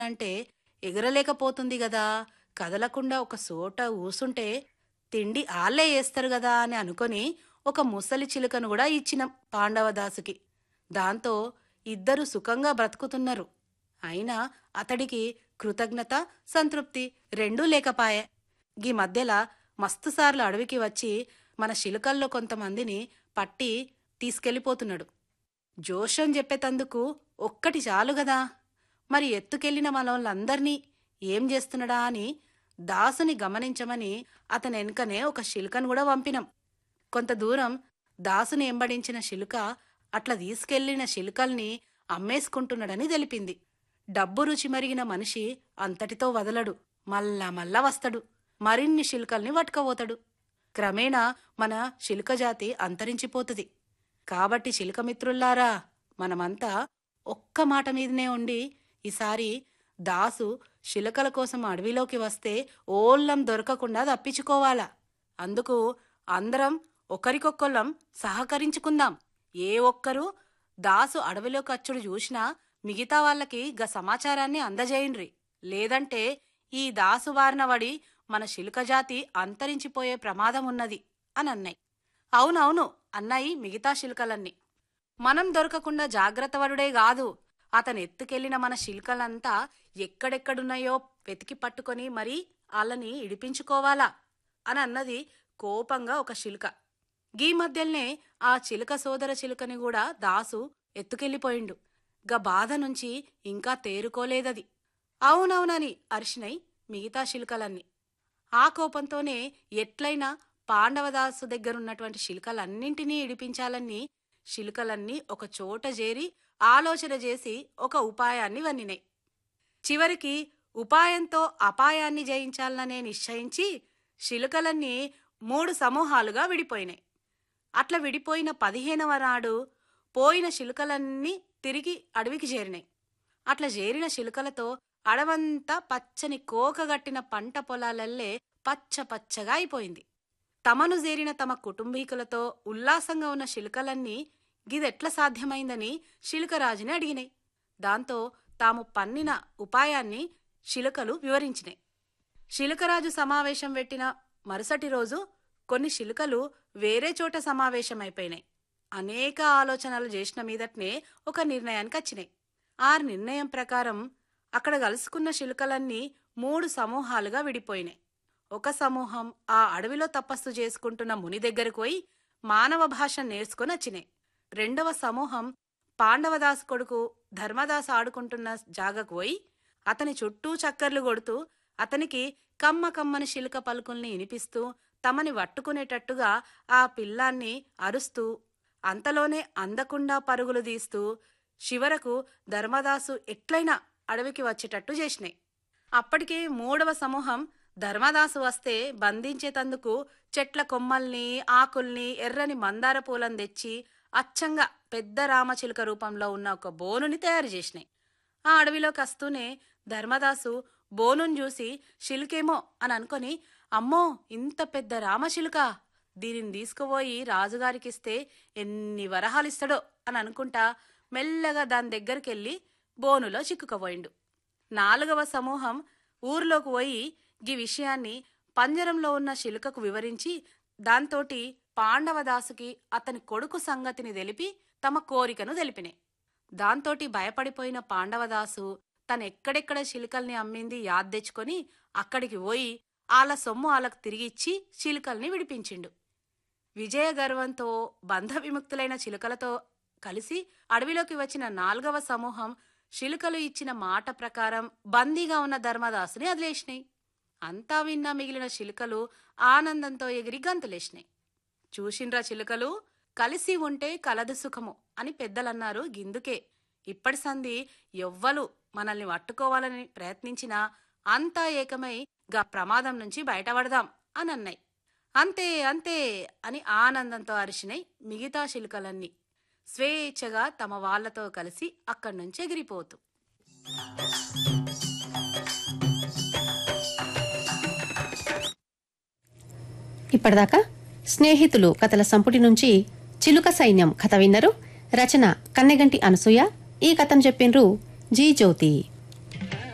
అంటే ఎగరలేకపోతుంది గదా కదలకుండా ఒక చోట ఊసుంటే తిండి ఆళ్ళే వేస్తారు గదా అని అనుకొని ఒక ముసలి చిలుకను కూడా ఇచ్చినాం పాండవదాసుకి దాంతో ఇద్దరు సుఖంగా బ్రతుకుతున్నారు అయినా అతడికి కృతజ్ఞత సంతృప్తి రెండూ లేకపాయే గీ మధ్యల మస్తుసార్లు అడవికి వచ్చి మన శిలుకల్లో కొంతమందిని పట్టి తీసుకెళ్ళిపోతున్నాడు జోషం చెప్పేతందుకు ఒక్కటి చాలు గదా మరి ఎత్తుకెళ్లిన మనోళ్ళందర్నీ ఏం చేస్తున్నాడా అని దాసుని గమనించమని అతని వెనుకనే ఒక శిలుకను కూడా పంపినాం కొంత దూరం దాసుని ఎంబడించిన శిలుక అట్లా తీసుకెళ్లిన శిలుకల్ని అమ్మేసుకుంటున్నాడని తెలిపింది డబ్బు రుచి మరిగిన మనిషి అంతటితో వదలడు మళ్ళా మళ్ళా వస్తాడు మరిన్ని శిలుకల్ని పట్టుకపోతాడు క్రమేణా మన శిలుక జాతి అంతరించిపోతుంది కాబట్టి శిలుకమిత్రుల్లారా మనమంతా ఒక్క మాట మీదనే ఉండి ఈసారి దాసు శిలకల కోసం అడవిలోకి వస్తే ఓళ్ళం దొరకకుండా తప్పించుకోవాలా అందుకు అందరం ఒకరికొక్కళ్ళం సహకరించుకుందాం ఏ ఒక్కరు దాసు అడవిలోకి అచ్చుడు చూసినా మిగతా వాళ్ళకి గ సమాచారాన్ని అందజేయండ్రి లేదంటే ఈ దాసు బారిన పడి మన శిలుక జాతి అంతరించిపోయే ప్రమాదం ఉన్నది అని అన్నాయి అవునవును అన్నాయి మిగతా శిల్కలన్నీ మనం దొరకకుండా జాగ్రత్తవరుడే గాదు అతను ఎత్తుకెళ్లిన మన శిల్కలంతా ఎక్కడెక్కడున్నాయో వెతికి పట్టుకొని మరీ వాళ్ళని ఇడిపించుకోవాలా అని అన్నది కోపంగా ఒక శిల్క గీ మధ్యల్నే ఆ చిలుక సోదర చిలుకని కూడా దాసు ఎత్తుకెళ్ళిపోయిండు గా బాధ నుంచి ఇంకా తేరుకోలేదది అవునవునని అరిచినై మిగతా శిల్కలన్నీ ఆ కోపంతోనే ఎట్లయినా పాండవదాసు దగ్గరున్నటువంటి శిల్కలన్నింటినీ ఇడిపించాలని శిల్కలన్నీ ఒక చోట చేరి ఆలోచన చేసి ఒక ఉపాయాన్ని వన్నినాయి చివరికి ఉపాయంతో అపాయాన్ని జయించాలనే నిశ్చయించి శిలుకలన్నీ మూడు సమూహాలుగా విడిపోయినాయి అట్లా విడిపోయిన పదిహేనవ నాడు పోయిన శిలుకలన్నీ తిరిగి అడవికి చేరినాయి అట్లా చేరిన శిలుకలతో అడవంతా పచ్చని కోకగట్టిన పంట పొలాలల్లే పచ్చ పచ్చగా అయిపోయింది తమను చేరిన తమ కుటుంబీకులతో ఉల్లాసంగా ఉన్న శిలుకలన్నీ గిదెట్ల సాధ్యమైందని శిలుకరాజుని అడిగినాయి దాంతో తాము పన్నిన ఉపాయాన్ని శిలుకలు వివరించినాయి శిలుకరాజు సమావేశం పెట్టిన మరుసటి రోజు కొన్ని శిలుకలు వేరే చోట సమావేశమైపోయినాయి అనేక ఆలోచనలు చేసిన మీదట్నే ఒక నిర్ణయానికి వచ్చినాయి ఆ నిర్ణయం ప్రకారం అక్కడ కలుసుకున్న శిలుకలన్నీ మూడు సమూహాలుగా విడిపోయినాయి ఒక సమూహం ఆ అడవిలో తపస్సు చేసుకుంటున్న ముని దగ్గరకు పోయి మానవ భాష నేర్చుకుని వచ్చినాయి రెండవ సమూహం పాండవదాస్ కొడుకు ధర్మదాస్ ఆడుకుంటున్న జాగకు పోయి అతని చుట్టూ చక్కర్లు కొడుతూ అతనికి కమ్మ కమ్మని శిలుక పలుకుల్ని వినిపిస్తూ తమని పట్టుకునేటట్టుగా ఆ పిల్లాన్ని అరుస్తూ అంతలోనే అందకుండా పరుగులు తీస్తూ చివరకు ధర్మదాసు ఎట్లయినా అడవికి వచ్చేటట్టు చేసినాయి అప్పటికే మూడవ సమూహం ధర్మదాసు వస్తే బంధించేతందుకు చెట్ల కొమ్మల్ని ఆకుల్ని ఎర్రని మందార పూలను తెచ్చి అచ్చంగా పెద్ద రామచిలుక రూపంలో ఉన్న ఒక బోనుని తయారు చేసినాయి ఆ అడవిలోకి వస్తూనే ధర్మదాసు బోనుని చూసి శిలుకేమో అని అనుకొని అమ్మో ఇంత పెద్ద రామచిలుక దీనిని తీసుకుపోయి రాజుగారికిస్తే ఎన్ని వరహాలిస్తాడో అని అనుకుంటా మెల్లగా దాని దగ్గరికెళ్ళి బోనులో చిక్కుకుపోయిండు నాలుగవ సమూహం ఊర్లోకి పోయి గీ విషయాన్ని పంజరంలో ఉన్న శిలుకకు వివరించి దాంతోటి పాండవదాసుకి అతని కొడుకు సంగతిని తెలిపి తమ కోరికను తెలిపినాయి దాంతోటి భయపడిపోయిన పాండవదాసు తనెక్కడెక్కడ శిలుకల్ని అమ్మింది యాద్ తెచ్చుకొని అక్కడికి పోయి ఆళ్ళ సొమ్ము ఆళ్ళకు తిరిగిచ్చి చిలుకల్ని విడిపించిండు విజయ గర్వంతో బంధ విముక్తులైన చిలుకలతో కలిసి అడవిలోకి వచ్చిన నాలుగవ సమూహం శిలుకలు ఇచ్చిన మాట ప్రకారం బందీగా ఉన్న ధర్మదాసుని వదిలేసినాయి అంతా విన్న మిగిలిన చిలుకలు ఆనందంతో ఎగిరి గంతులేసినాయి చూసిండ్రా చిలుకలు కలిసి ఉంటే కలదు సుఖము అని పెద్దలన్నారు గిందుకే ఇప్పటి సంధి ఎవ్వలు మనల్ని పట్టుకోవాలని ప్రయత్నించినా అంతా ఏకమై గా ప్రమాదం నుంచి బయటపడదాం అని అన్నాయి అంతే అంతే అని ఆనందంతో అరిచినాయి మిగతా శిలుకలన్నీ స్వేచ్ఛగా తమ వాళ్లతో కలిసి అక్కడి నుంచి ఎగిరిపోతూ ఇప్పటిదాకా స్నేహితులు కథల సంపుటి నుంచి చిలుక సైన్యం కథ విన్నరు రచన కన్నెగంటి అనసూయ ఈ కథను చెప్పిండ్రు జీ జ్యోతి